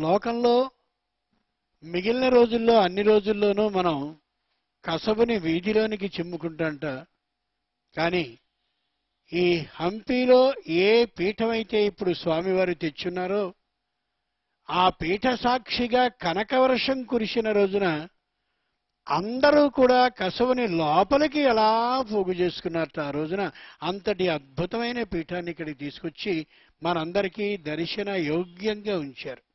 లోకంలో మిగిలిన రోజుల్లో అన్ని రోజుల్లోనూ మనం కసబుని వీధిలోనికి చిమ్ముకుంటాంట కానీ ఈ హంపీలో ఏ పీఠమైతే ఇప్పుడు స్వామివారు తెచ్చున్నారో ఆ పీఠ సాక్షిగా కనకవర్షం కురిసిన రోజున అందరూ కూడా కసవుని లోపలికి ఎలా పోగు చేసుకున్నారట ఆ రోజున అంతటి అద్భుతమైన పీఠాన్ని ఇక్కడికి తీసుకొచ్చి మనందరికీ దర్శన యోగ్యంగా ఉంచారు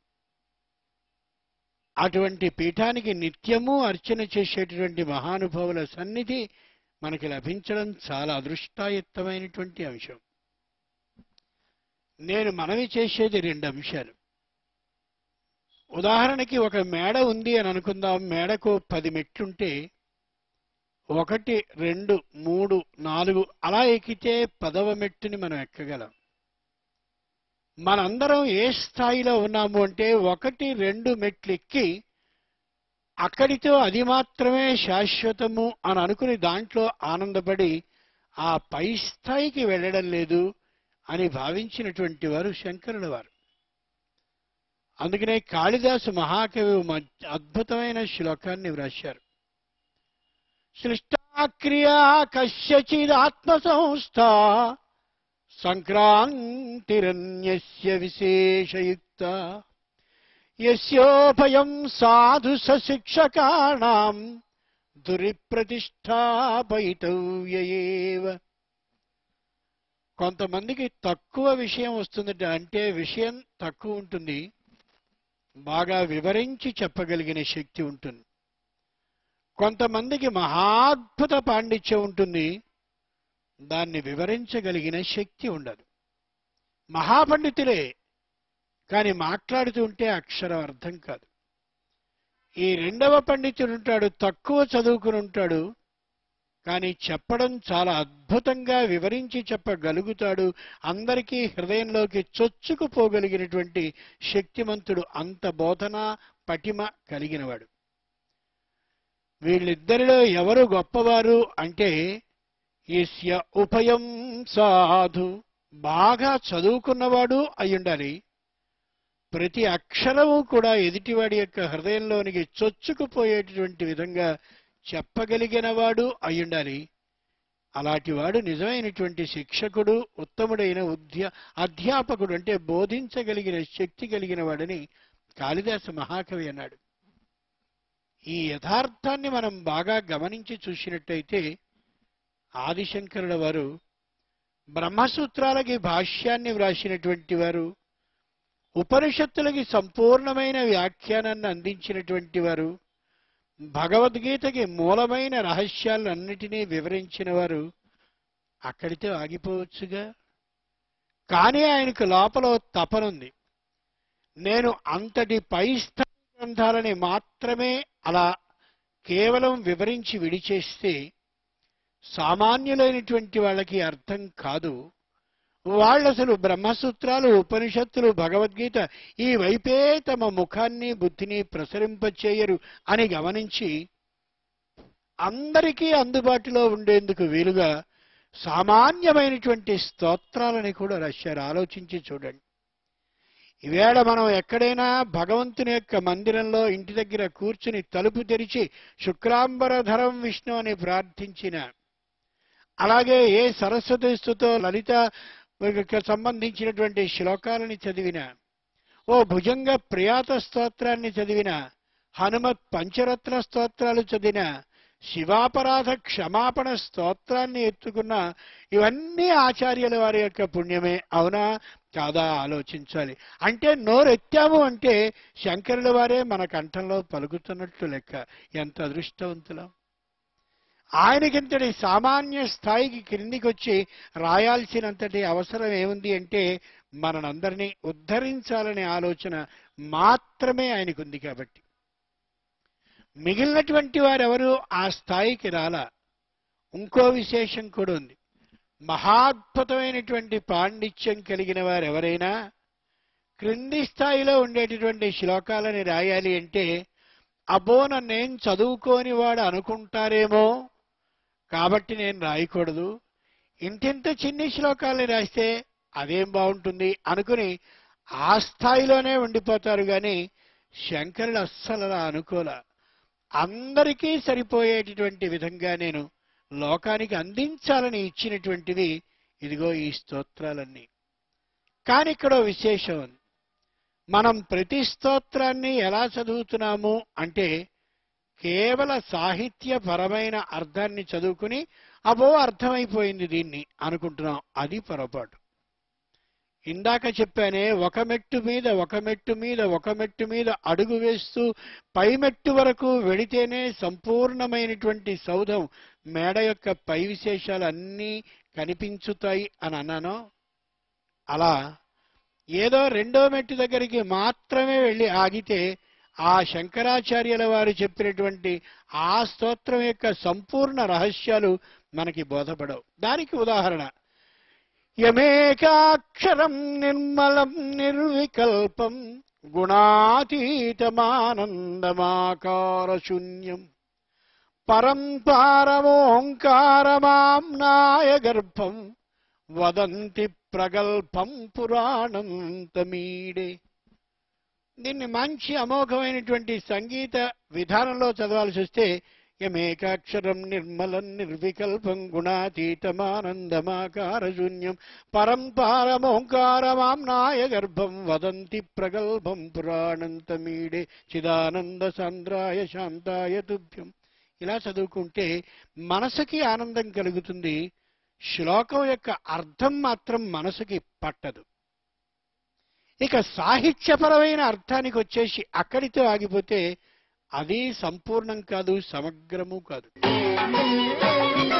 అటువంటి పీఠానికి నిత్యము అర్చన చేసేటటువంటి మహానుభావుల సన్నిధి మనకి లభించడం చాలా అదృష్టాయుత్తమైనటువంటి అంశం నేను మనవి చేసేది రెండు అంశాలు ఉదాహరణకి ఒక మేడ ఉంది అని అనుకుందాం మేడకు పది మెట్లుంటే ఒకటి రెండు మూడు నాలుగు అలా ఎక్కితే పదవ మెట్టుని మనం ఎక్కగలం మనందరం ఏ స్థాయిలో ఉన్నాము అంటే ఒకటి రెండు మెట్లు ఎక్కి అక్కడితో అది మాత్రమే శాశ్వతము అని అనుకుని దాంట్లో ఆనందపడి ఆ పై స్థాయికి వెళ్ళడం లేదు అని భావించినటువంటి వారు శంకరుల వారు అందుకనే కాళిదాసు మహాకవి ఒక మంచి అద్భుతమైన శ్లోకాన్ని వ్రాశారు సృష్టాక్రియా కస్యచిదాత్మ సంస్థ సంక్రాంతిరన్యస్య విశేషయుక్త యస్యోభయం సాధు సశిక్షకాణం దురిప్రతిష్టాపయితవ్యయేవ కొంతమందికి తక్కువ విషయం వస్తుందట అంటే విషయం తక్కువ ఉంటుంది బాగా వివరించి చెప్పగలిగిన శక్తి ఉంటుంది కొంతమందికి మహాద్భుత పాండిత్యం ఉంటుంది దాన్ని వివరించగలిగిన శక్తి ఉండదు మహాపండితులే కానీ మాట్లాడుతూ ఉంటే అక్షరం అర్థం కాదు ఈ రెండవ పండితుడు ఉంటాడు తక్కువ చదువుకుని ఉంటాడు కానీ చెప్పడం చాలా అద్భుతంగా వివరించి చెప్పగలుగుతాడు అందరికీ హృదయంలోకి చొచ్చుకుపోగలిగినటువంటి శక్తిమంతుడు అంత బోధన పటిమ కలిగినవాడు వీళ్ళిద్దరిలో ఎవరు గొప్పవారు అంటే ఈస్య ఉపయం సాధు బాగా చదువుకున్నవాడు అయ్యుండాలి ప్రతి అక్షరము కూడా ఎదుటివాడి యొక్క హృదయంలోనికి చొచ్చుకుపోయేటటువంటి విధంగా చెప్పగలిగినవాడు అయ్యుండాలి అలాంటివాడు నిజమైనటువంటి శిక్షకుడు ఉత్తముడైన ఉద్య అధ్యాపకుడు అంటే బోధించగలిగిన శక్తి కలిగిన వాడని కాళిదాస మహాకవి అన్నాడు ఈ యథార్థాన్ని మనం బాగా గమనించి చూసినట్టయితే ఆదిశంకరుల వారు బ్రహ్మసూత్రాలకి భాష్యాన్ని వ్రాసినటువంటి వారు ఉపనిషత్తులకి సంపూర్ణమైన వ్యాఖ్యానాన్ని అందించినటువంటి వారు భగవద్గీతకి మూలమైన రహస్యాలన్నిటినీ వివరించిన వారు అక్కడితో ఆగిపోవచ్చుగా కానీ ఆయనకు లోపల ఓ తపనుంది నేను అంతటి పై స్థాయి గ్రంథాలని మాత్రమే అలా కేవలం వివరించి విడిచేస్తే సామాన్యులైనటువంటి వాళ్ళకి అర్థం కాదు వాళ్ళు అసలు బ్రహ్మసూత్రాలు ఉపనిషత్తులు భగవద్గీత ఈ వైపే తమ ముఖాన్ని బుద్ధిని ప్రసరింపచేయరు అని గమనించి అందరికీ అందుబాటులో ఉండేందుకు వీలుగా సామాన్యమైనటువంటి స్తోత్రాలని కూడా రాశారు ఆలోచించి చూడండి ఈవేళ మనం ఎక్కడైనా భగవంతుని యొక్క మందిరంలో ఇంటి దగ్గర కూర్చుని తలుపు తెరిచి శుక్రాంబరధరం విష్ణు అని ప్రార్థించిన అలాగే ఏ సరస్వతి స్థుతో లలిత సంబంధించినటువంటి శ్లోకాలని చదివిన ఓ భుజంగ ప్రియాత స్తోత్రాన్ని చదివిన హనుమత్ పంచరత్న స్తోత్రాలు చదివిన శివాపరాధ క్షమాపణ స్తోత్రాన్ని ఎత్తుకున్న ఇవన్నీ ఆచార్యుల వారి యొక్క పుణ్యమే అవునా కాదా ఆలోచించాలి అంటే నోరెత్తాము అంటే శంకరుల వారే మన కంఠంలో పలుకుతున్నట్లు లెక్క ఎంత అదృష్టవంతులం ఆయనకింతటి సామాన్య స్థాయికి క్రిందికి వచ్చి రాయాల్సినంతటి అవసరం ఏముంది అంటే మనందరినీ ఉద్ధరించాలనే ఆలోచన మాత్రమే ఆయనకుంది కాబట్టి మిగిలినటువంటి వారెవరు ఆ స్థాయికి రాలా ఇంకో విశేషం కూడా ఉంది మహాద్భుతమైనటువంటి పాండిత్యం కలిగిన వారు ఎవరైనా క్రింది స్థాయిలో ఉండేటటువంటి శ్లోకాలని రాయాలి అంటే అబ్బో నన్నేం చదువుకోని వాడు అనుకుంటారేమో కాబట్టి నేను రాయకూడదు ఇంతింత చిన్ని శ్లోకాలని రాస్తే అదేం బాగుంటుంది అనుకుని ఆ స్థాయిలోనే ఉండిపోతారు కానీ శంకరుడు అస్సలు అలా అనుకోల అందరికీ సరిపోయేటటువంటి విధంగా నేను లోకానికి అందించాలని ఇచ్చినటువంటివి ఇదిగో ఈ స్తోత్రాలన్నీ కానీ ఇక్కడ ఓ విశేషం ఉంది మనం ప్రతి స్తోత్రాన్ని ఎలా చదువుతున్నాము అంటే కేవల సాహిత్యపరమైన అర్థాన్ని చదువుకుని అబో అర్థమైపోయింది దీన్ని అనుకుంటున్నాం అది పొరపాటు ఇందాక చెప్పానే ఒక మెట్టు మీద ఒక మెట్టు మీద ఒక మెట్టు మీద అడుగు వేస్తూ పై మెట్టు వరకు వెడితేనే సంపూర్ణమైనటువంటి సౌధం మేడ యొక్క పై విశేషాలు అన్నీ కనిపించుతాయి అని అన్నాను అలా ఏదో రెండో మెట్టు దగ్గరికి మాత్రమే వెళ్ళి ఆగితే ఆ శంకరాచార్యుల వారు చెప్పినటువంటి ఆ స్తోత్రం యొక్క సంపూర్ణ రహస్యాలు మనకి బోధపడవు దానికి ఉదాహరణ యమేకాక్షరం నిర్మలం నిర్వికల్పం గుణాతీతమానందమాకార శూన్యం పరం పారమోంకారమాంనాయ గర్భం వదంతి ప్రగల్భం పురాణంతమీడే దీన్ని మంచి అమోఘమైనటువంటి సంగీత విధానంలో చదవాల్సి వస్తే యమేకాక్షరం నిర్మలం నిర్వికల్పం గుణాతీతమానందమాకార శూన్యం పరం పారమోంకారమాంనాయ గర్భం వదంతి ప్రగల్భం పురాణంతమీడే చిదానంద సాంద్రాయ శాంతాయ తుభ్యం ఇలా చదువుకుంటే మనసుకి ఆనందం కలుగుతుంది శ్లోకం యొక్క అర్థం మాత్రం మనసుకి పట్టదు ఇక సాహిత్యపరమైన అర్థానికి వచ్చేసి అక్కడితో ఆగిపోతే అది సంపూర్ణం కాదు సమగ్రము కాదు